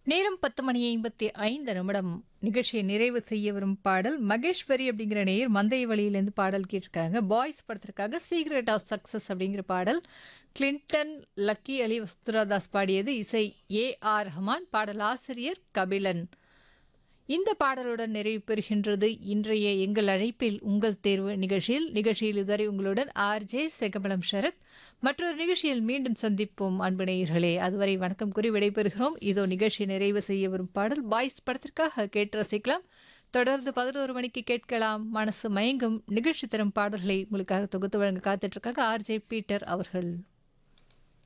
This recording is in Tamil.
நேரம் பத்து மணி ஐம்பத்தி ஐந்து நிமிடம் நிகழ்ச்சியை நிறைவு செய்ய வரும் பாடல் மகேஸ்வரி அப்படிங்கிற நேயர் மந்தை வழியிலேருந்து பாடல் கேட்டிருக்காங்க பாய்ஸ் படத்திற்காக சீக்ரெட் ஆஃப் சக்சஸ் அப்படிங்கிற பாடல் கிளின்டன் லக்கி அலி வஸ்துராதாஸ் பாடியது இசை ஏ ஆர் ரஹ்மான் பாடல் ஆசிரியர் கபிலன் இந்த பாடலுடன் நிறைவு பெறுகின்றது இன்றைய எங்கள் அழைப்பில் உங்கள் தேர்வு நிகழ்ச்சியில் நிகழ்ச்சியில் இதுவரை உங்களுடன் ஆர் ஜே செகமலம் சரத் மற்றொரு நிகழ்ச்சியில் மீண்டும் சந்திப்போம் அன்பு நேயர்களே அதுவரை வணக்கம் கூறி விடைபெறுகிறோம் இதோ நிகழ்ச்சி நிறைவு செய்ய வரும் பாடல் பாய்ஸ் படத்திற்காக கேட்டு ரசிக்கலாம் தொடர்ந்து பதினோரு மணிக்கு கேட்கலாம் மனசு மயங்கும் நிகழ்ச்சி தரும் பாடல்களை உங்களுக்காக தொகுத்து வழங்க காத்துட்டு இருக்காங்க ஆர் ஜே பீட்டர் அவர்கள்